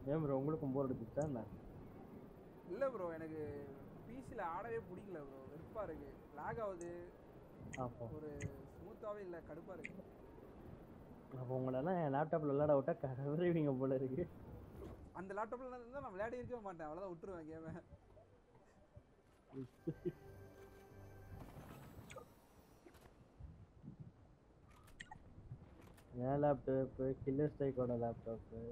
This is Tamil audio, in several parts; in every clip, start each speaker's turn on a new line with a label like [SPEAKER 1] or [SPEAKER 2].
[SPEAKER 1] ஏன் ப்ரோ உங்களுக்கும் போர் அடிச்சுச்சா என்ன
[SPEAKER 2] இல்லை ப்ரோ எனக்கு பிசியில் ஆடவே பிடிக்கல ப்ரோ வெறுப்பாக இருக்கு லேக் ஆகுது
[SPEAKER 1] அப்போ
[SPEAKER 2] ஒரு ஸ்மூத்தாகவே இல்லை கடுப்பாக இருக்கு
[SPEAKER 1] அப்போ உங்களெல்லாம் என் லேப்டாப்பில் விளையாட விட்டா கவருவீங்க போல இருக்கு
[SPEAKER 2] அந்த லேப்டாப்ல இருந்தால் நான் விளையாடி இருக்கவே மாட்டேன் அவ்வளோதான் விட்டுருவேன் கேமை
[SPEAKER 1] என் லேப்டாப்பு கில்லர் ஸ்ட்ரைக்கோட லேப்டாப்பு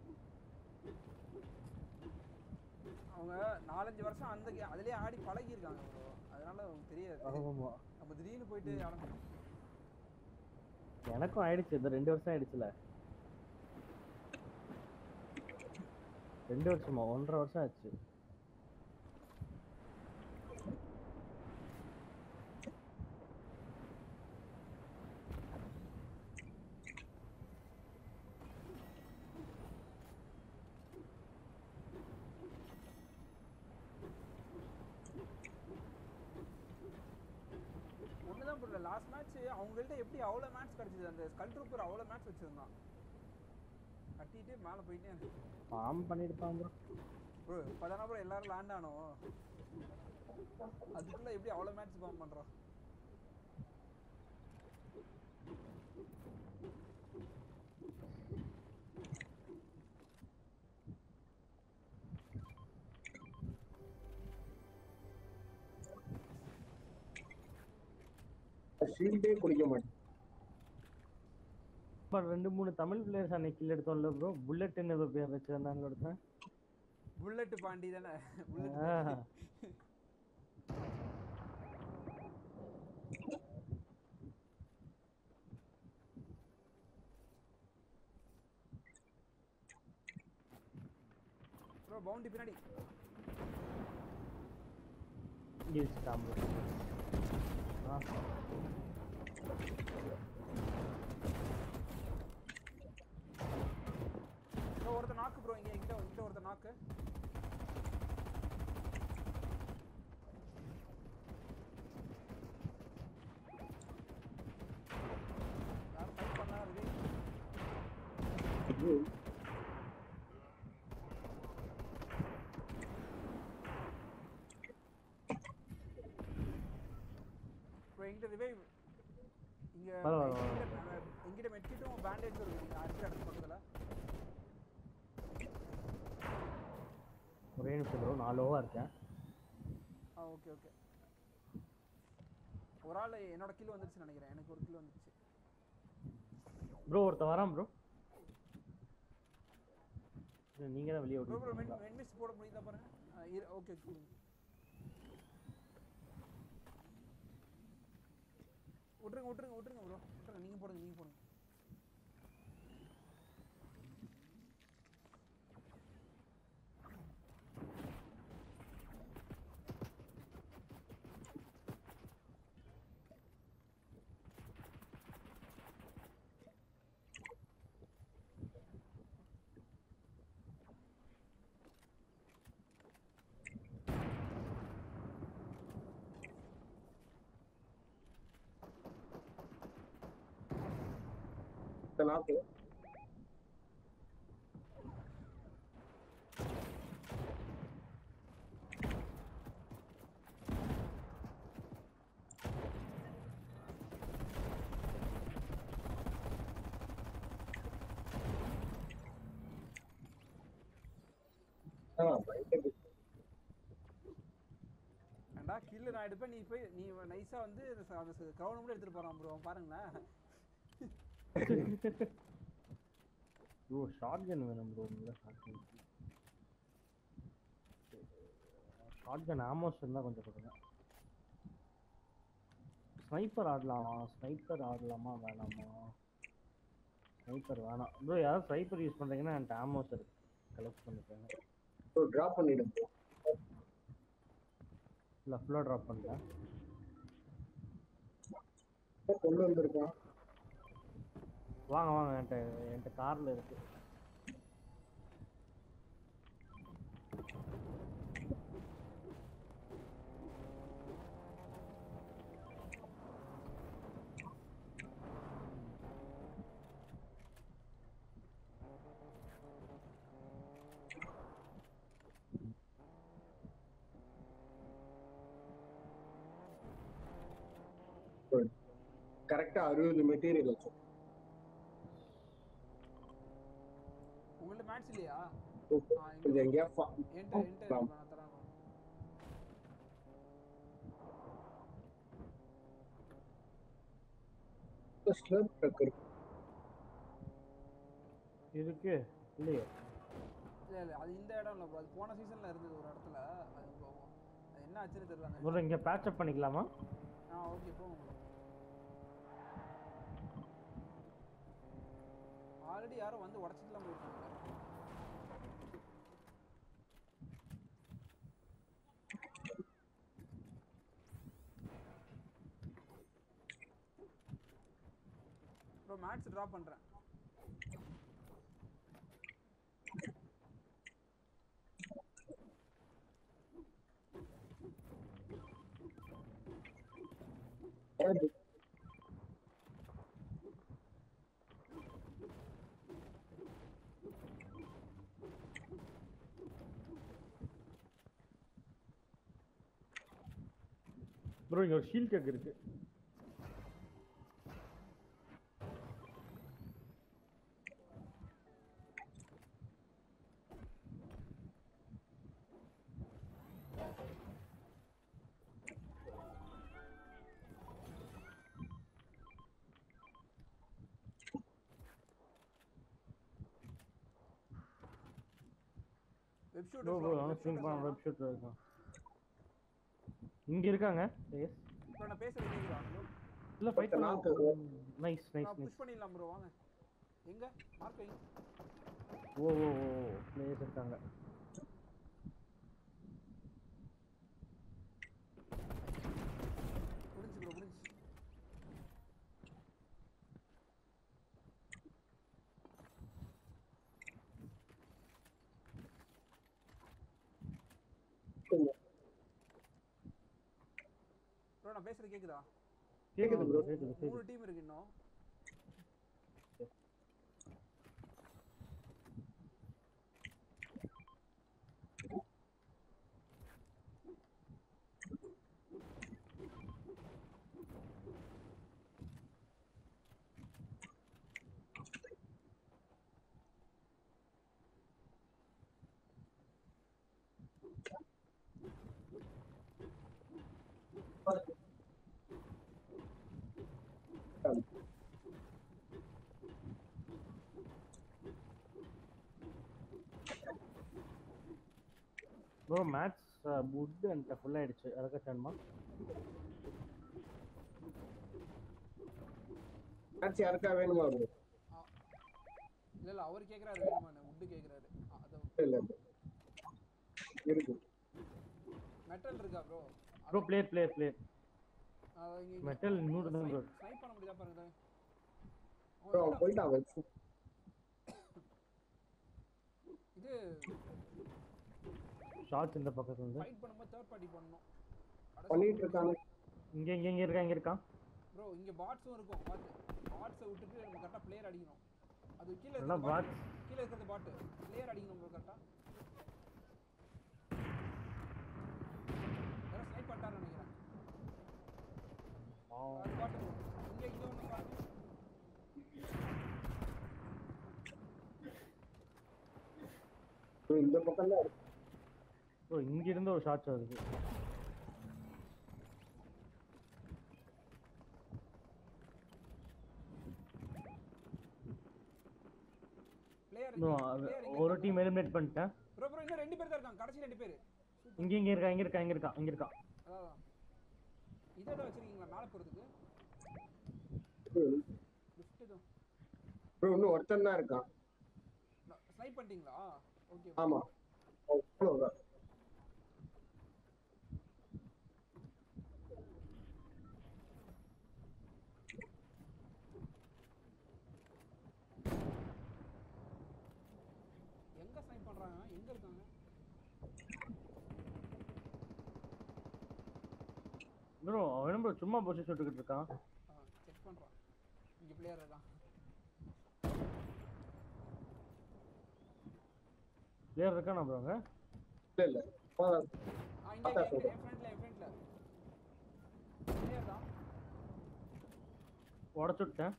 [SPEAKER 2] அவங்க நாலஞ்சு வருஷம் அந்த கே- அதுலயே ஆடி பழகியிருக்காங்க ப்ரோ அதனால அவங்களுக்கு தெரியாது
[SPEAKER 1] ஆமா
[SPEAKER 2] நம்ம திடீர்னு போயிட்டு ஆரம்பிச்சோம்
[SPEAKER 1] எனக்கும் ஆயிடுச்சு இந்த ரெண்டு வருஷம் ஆயிடுச்சுல ரெண்டு வருஷமா ஒன்றரை வருஷம் ஆச்சு
[SPEAKER 2] ஒண்ணுதான் புரியல லாஸ்ட் மேட்ச் அவங்கள்ட்ட எப்படி அவ்வளோ மேட்ச் கிடைச்சது அந்த ஸ்கல் ட்ரூப்பர் அவ்வளோ மேட்ச் வச்சிருந்தான் கட்டிட்டு மேலே போயிட்டே இருக்கு
[SPEAKER 1] ஃபார்ம் பண்ணிருப்பான் ப்ரோ
[SPEAKER 2] ப்ரோ இப்போதானே ப்ரோ எல்லாரும் லேண்ட் ஆனோம் அதுக்குள்ள எப்படி அவ்வளோ மேட்ச் ஃபார்ம் பண்றோம்
[SPEAKER 3] ஷீல்டே குடிக்க மாட்டேன்
[SPEAKER 1] இப்போ ரெண்டு மூணு தமிழ் பிளேயர்ஸ் அன்னைக்கு கில் எடுத்தோம்ல ப்ரோ புல்லட்னு ஏதோ பேர் வச்சிருந்தாங்க ஒருத்தன்
[SPEAKER 2] புல்லட் பாண்டி தானே புல்லட்
[SPEAKER 1] ஆ.
[SPEAKER 2] ப்ரோ பவுண்டி பின்னாடி
[SPEAKER 1] இடிச்சுட்டான் ப்ரோ ஆ
[SPEAKER 2] ப்ரோ ஒருத்தர் நாக்கு ப்ரோ இங்க இங்க இங்க ஒருத்தர் நாக்கு யார் ஃபைட் பண்ணா விஜய் ப்ரோ எங்கிட்ட ரிவைவ் இங்க
[SPEAKER 1] பரவாயில்ல,
[SPEAKER 2] எங்கிட்ட- எங்கிட்ட மெட்கிட்டும் பேண்டேஜும் இருக்கு நீங்க அடிக்கிற இடத்து பக்கத்துல
[SPEAKER 1] ஒரே நிமிஷம் ப்ரோ நான் லோவாக இருக்கேன்
[SPEAKER 2] ஆ ஓகே ஓகே ஒரு ஆள் என்னோட கில் வந்துருச்சுன்னு நினைக்கிறேன் எனக்கு ஒரு கில் வந்துருச்சு
[SPEAKER 1] ப்ரோ ஒருத்தன் வரான் ப்ரோ நீங்கள் தான் வெளியே
[SPEAKER 2] ப்ரோ ப்ரோ
[SPEAKER 1] விட்டு
[SPEAKER 2] மென் மென்மிஸ் போட முடியுதா பாருங்க ஆ, இரு ஓகே ஓகே விட்டுருங்க விட்டுருங்க விட்டுருங்க ப்ரோ விட்டுருங்க நீங்கள் போடுங்க நீங்கள் போடுங்க
[SPEAKER 3] இந்த நாக்கு ஆ பயந்துட்டு
[SPEAKER 2] ஏண்டா கில்லு நான் எடுப்பேன் நீ போய் நீ நைஸாக வந்து அந்த க்ரௌண்ட் மட்டும் எடுத்துகிட்டு போகிறான் ப்ரோ பாருங்களேன்
[SPEAKER 1] ப்ரோ ஷார்ட் கன் வேணும் ப்ரோ உங்களை short gun short gun ammos இருந்தால் கொஞ்சம் கொடுங்க ஸ்னைப்பர் ஆடலாமா ஸ்னைப்பர் ஆடலாமா வேணாமா ஸ்னைப்பர் வேணாம் ப்ரோ யாராவது ஸ்னைப்பர் யூஸ் பண்ணுறீங்கன்னா என்கிட்ட ஆமோஸ் இருக்கு கலெக்ட் பண்ணிக்கோங்க
[SPEAKER 3] ஸோ ட்ராப் பண்ணிடுங்க
[SPEAKER 1] இல்லை ஃபுல்லாக ட்ராப் பண்ணிட்டேன்
[SPEAKER 3] இப்போ கொண்டு வந்திருக்கான்
[SPEAKER 1] வாங்க வாங்க என்கிட்ட என்கிட்ட காரில் இருக்கு
[SPEAKER 3] கரெக்டா அறுபது மெட்டீரியல் வச்சு
[SPEAKER 2] உங்கள்ட்ட மேட்ச் இல்லையா
[SPEAKER 3] ஓகே.
[SPEAKER 2] ஆ
[SPEAKER 3] கொஞ்சம் எங்கேயா ஃபா-
[SPEAKER 2] என்கிட்ட என்கிட்ட
[SPEAKER 3] ஆம்.
[SPEAKER 2] நான் தரேன் வா.
[SPEAKER 3] ஸ்லர்ப் ட்ரக் இருக்கு
[SPEAKER 1] இருக்கு இல்லையே
[SPEAKER 2] இல்ல இல்ல அது இந்த இடம் இல்ல ப்ரோ அது போன சீசன்ல இருந்தது ஒரு இடத்துல அது bro, அது என்ன ஆச்சுன்னு தெரியல அந்த
[SPEAKER 1] ப்ரோ இங்க பேட்ச் அப் பண்ணிக்கலாமா
[SPEAKER 2] ஆ ஓகே போங்க ப்ரோ ஆல்ரெடி யாரும் வந்து உடச்சிட்டுலாம் போயிருக்காங்க ப்ரோ மேட்ச் ட்ராப் பண்றேன்
[SPEAKER 1] ப்ரோ இங்க ஒரு ஷீல் கேக் இருக்கு
[SPEAKER 2] வெப் ஷூட்
[SPEAKER 1] ப்ரோ ப்ரோ அவன் ஸ்விங் பண்ண வெப் ஷூட் இருக்கான் இங்க இருக்காங்க எஸ்
[SPEAKER 2] இப்போ நான் பேசுறது கேக்குதா
[SPEAKER 1] இல்ல ஃபைட்
[SPEAKER 3] ஒருத்தன்
[SPEAKER 1] பண்ணலாம்
[SPEAKER 3] knock.
[SPEAKER 1] நைஸ் நைஸ்
[SPEAKER 2] நான்
[SPEAKER 1] நைஸ்
[SPEAKER 2] புஷ் பண்ணிடலாம் ப்ரோ வாங்க எங்க மார்க் வைங்க
[SPEAKER 1] ஓ ஓ ஓ பிளேயர்ஸ் இருக்காங்க
[SPEAKER 2] முடிஞ்சு ப்ரோ முடிஞ்சு ப்ரோ நான் பேசுறது கேக்குதா
[SPEAKER 1] கேக்குது ப்ரோ
[SPEAKER 3] bro.
[SPEAKER 1] கேக்குது கேக்குது
[SPEAKER 2] மூணு டீம் இருக்கு இன்னும்
[SPEAKER 1] ப்ரோ மேட்ச் புட் அண்ட் ஃபுல் ஆயிடுச்சு இறக்க சேணுமா
[SPEAKER 3] மேட்ச் யாருக்கா வேணுமா bro?
[SPEAKER 2] இல்ல இல்ல அவர் கேக்குறாரு வேணுமான்னு உட்டு கேக்குறாரு ஆ, அது
[SPEAKER 3] இல்ல இல்ல இருக்கு
[SPEAKER 2] மெட்டல் இருக்கா bro
[SPEAKER 1] bro player player player Metal நூறு தான் bro.
[SPEAKER 2] ஸ்னைப் பண்ண முடியுதா பாருங்க
[SPEAKER 3] bro அவன் போயிட்டான் web shoot.
[SPEAKER 2] இது
[SPEAKER 1] ஷார்ட்ஸ் இந்த பக்கத்துல இருந்து
[SPEAKER 2] ஃபைட் பண்ணும்போது தேர்ட் பார்ட்டி பண்ணணும்
[SPEAKER 3] பண்ணிட்டு இருக்கானு
[SPEAKER 1] இங்க இங்க இங்க இருக்கா இங்க இருக்கான்
[SPEAKER 2] ப்ரோ இங்க பாட்ஸும் இருக்கும் பாத்து பாட்ஸை விட்டுட்டு நம்ம கரெக்டா பிளேயர் அடிக்கணும் அது கீழ
[SPEAKER 1] எல்லாம்
[SPEAKER 2] இருக்கிற
[SPEAKER 1] bots.
[SPEAKER 2] பாட் கீழ இருக்கிறது பாட் பிளேயர் அடிக்கணும் ப்ரோ கரெக்டா யாரோ ஸ்னைப் பண்ணிட்டாருன்னு நினைக்கிறேன் அது பாட்டு இங்க இங்க ஒண்ணு பாருங்க
[SPEAKER 3] bro, இந்த பக்கம் தான் இருக்கு
[SPEAKER 1] ப்ரோ இங்க இருந்து ஒரு ஷார்ட்ஸ் வருது
[SPEAKER 2] பிளேயர்
[SPEAKER 1] ப்ரோ ஒரு டீம் எலிமினேட் பண்ணிட்டேன்
[SPEAKER 2] ப்ரோ ப்ரோ இன்னும் ரெண்டு பேர் தான் இருக்காங்க கடைசி ரெண்டு பேர்
[SPEAKER 1] இங்க இங்க இருக்கா இங்க இருக்கா இங்க இருக்கா இங்க இருக்கா
[SPEAKER 2] அதான் இதோட வச்சிருக்கீங்களா மேல போறதுக்கு லிஃப்ட் தான்
[SPEAKER 3] ப்ரோ இன்னும் ஒருத்தன் தான் இருக்கான்
[SPEAKER 2] ஸ்னைப் பண்ணிட்டீங்களா ஓகே
[SPEAKER 3] ஆமா அவ்வளவுதான்
[SPEAKER 2] எங்க ஸ்னைப் பண்றாங்க எங்க இருக்காங்க
[SPEAKER 1] ப்ரோ அவன் ப்ரோ சும்மா பொசிஷன் விட்டுக்கிட்டு இருக்கான்
[SPEAKER 2] செக் பண்றான் இங்க பிளேயர் இருக்கான்
[SPEAKER 1] பிளேயர் இருக்கானா ப்ரோ அங்க
[SPEAKER 3] இல்ல இல்ல அவ்வளவுதான்.
[SPEAKER 2] ஆ இங்க
[SPEAKER 3] பார்த்தா
[SPEAKER 2] இங்க,
[SPEAKER 3] சொல்றேன்.
[SPEAKER 2] என் ஃப்ரண்ட்ல என் ஃப்ரண்ட்ல பிளேயர் தான்
[SPEAKER 1] உடச்சு விட்டேன்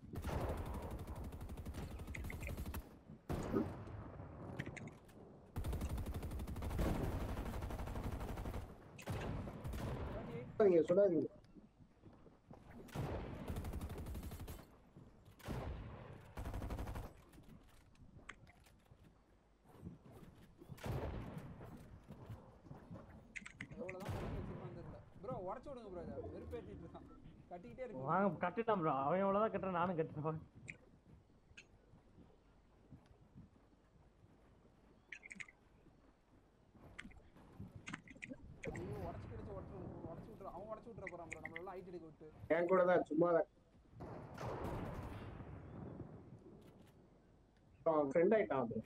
[SPEAKER 3] நீங்க சொல்லாதீங்க
[SPEAKER 2] எவ்வளவுதான் கட்டி வச்சிருப்பான்னு தெரியல ப்ரோ உடச்சு விடுங்க ப்ரோ இதை வெறுப்பேற்றிட்டு இருக்கான் கட்டிக்கிட்டே இருக்கு
[SPEAKER 1] வாங்க கட்டிட்டான் ப்ரோ அவன் எவ்வளோதான் கட்டுறான் நானும் கட்டுறேன்
[SPEAKER 2] ஐயோ உடச்சு கிடைச்சு உடச்சு உடச்சு விட்டுற அவன் உடச்சு விட்டுற போறான் ப்ரோ நம்மளெல்லாம் ஹைட் எடுக்க விட்டு
[SPEAKER 3] என் கூட தான் சும்மா தான் அவன் ஃப்ரெண்ட் ஆயிட்டான் bro.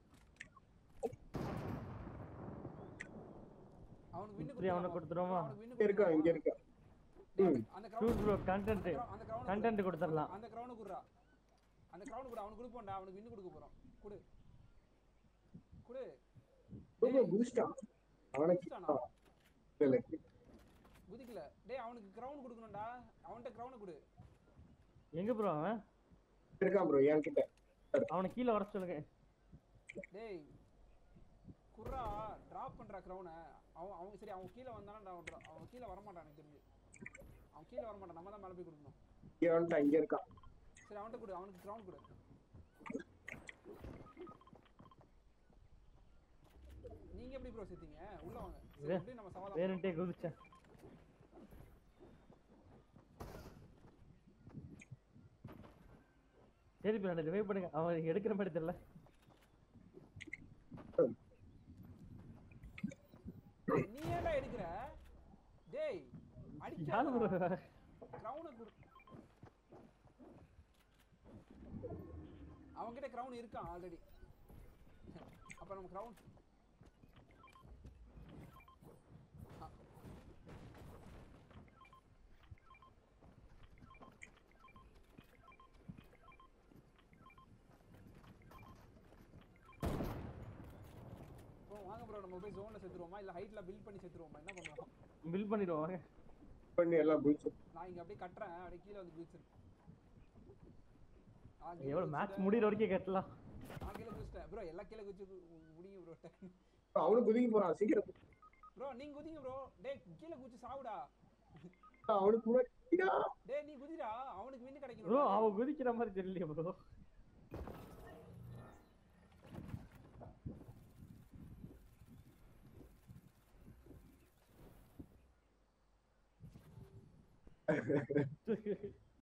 [SPEAKER 2] அவனுக்கு வின்னு
[SPEAKER 1] இப்படி அவனை கொடுத்துருவோமா?
[SPEAKER 2] அவனுக்கு win
[SPEAKER 3] இங்க இருக்கான் இங்க இருக்கான் ம்
[SPEAKER 2] அந்த
[SPEAKER 1] ஷூட்
[SPEAKER 2] கிரவுண்ட்
[SPEAKER 1] ப்ரோ கண்டென்ட்
[SPEAKER 2] அந்த கிரவுண்ட்
[SPEAKER 1] கண்டென்ட் கொடுத்துடலாம்
[SPEAKER 2] அந்த கிரவுண்ட் குடுறா அந்த கிரவுண்ட் குடு அவனுக்கு கொடுப்போம்டா அவனுக்கு வின்னு கொடுக்க போறோம் குடு குடு
[SPEAKER 3] ப்ரோ குதிச்சிட்டான் அவனுக்கு
[SPEAKER 2] குதிச்சிட்டானா?
[SPEAKER 3] இல்ல
[SPEAKER 2] குதிக்கல டேய் அவனுக்கு கிரவுண்ட் கொடுக்கணும்டா அவன்கிட்ட கிரவுண்ட் கொடு
[SPEAKER 1] எங்க ப்ரோ அவன்
[SPEAKER 3] இருக்கான் ப்ரோ என் கிட்ட
[SPEAKER 1] அவனை கீழே வர சொல்லுங்க
[SPEAKER 2] டேய் குர்ரா டிராப் பண்ற கிரவுனை அவன் அவன் சரி அவன் கீழே வந்தானா அவன் dra- அவன் கீழே வர மாட்டான் எனக்கு தெரிஞ்சு அவன் கீழே வர மாட்டான் நம்ம தான் மேலே போய் கொடுக்கணும்
[SPEAKER 3] இங்க வந்துட்டான் இங்க இருக்கான்
[SPEAKER 2] சரி அவன்கிட்ட கொடு அவனுக்கு கிரவுண்ட் கொடு நீங்க எப்படி ப்ரோ செத்தீங்க உள்ள வாங்க சரி
[SPEAKER 1] வே-
[SPEAKER 2] எப்படி நம்ம சவாலா
[SPEAKER 1] வேறுன்ட்டே குதிச்சேன் சரி ப்ரோ ரிவைவ் பண்ணுங்க அவன் எடுக்கிற மாதிரி தெரியல
[SPEAKER 2] நீ ஏன்டா எடுக்கிற டேய்
[SPEAKER 1] யாரு ப்ரோ
[SPEAKER 2] அடிக்காத கிரவுனை கொடு அவன்கிட்ட கிரவுன் இருக்கான் ஆல்ரெடி அப்ப நம்ம கிரவுன் ப்ரோ வாங்க ப்ரோ நம்ம போய் ஜோன்ல செத்துருவோமா இல்ல ஹைட்ல பில்ட் பண்ணி செத்துருவோமா என்ன பண்ணலாம்
[SPEAKER 1] பில் பண்ணிடுவோம் வாங்க
[SPEAKER 3] பண்ணி எல்லாம் குதிச்சு
[SPEAKER 2] நான் இங்க அப்படியே கட்டுறேன் அப்படியே கீழே வந்து குதிச்சிரு
[SPEAKER 1] எவ்வளவு மேட்ச் முடியிற வரைக்கும் கட்டலாம்
[SPEAKER 2] நான் கீழே குதிச்சிட்டேன் ப்ரோ எல்லாம் கீழே குதிச்சு கு- முடியும் ப்ரோ
[SPEAKER 3] அவனும் குதிக்க போறான் சீக்கிரம்
[SPEAKER 2] ப்ரோ நீங்க குதிங்க ப்ரோ டேய் கீழே குதிச்சு சாவுடா
[SPEAKER 3] அவனுக்கு முன்னாடி
[SPEAKER 2] டேய் நீ குதிடா அவனுக்கு வின்னு
[SPEAKER 1] ப்ரோ
[SPEAKER 2] கிடைக்கணும்
[SPEAKER 1] அவன் குதிக்கிற மாதிரி தெரியலையே ப்ரோ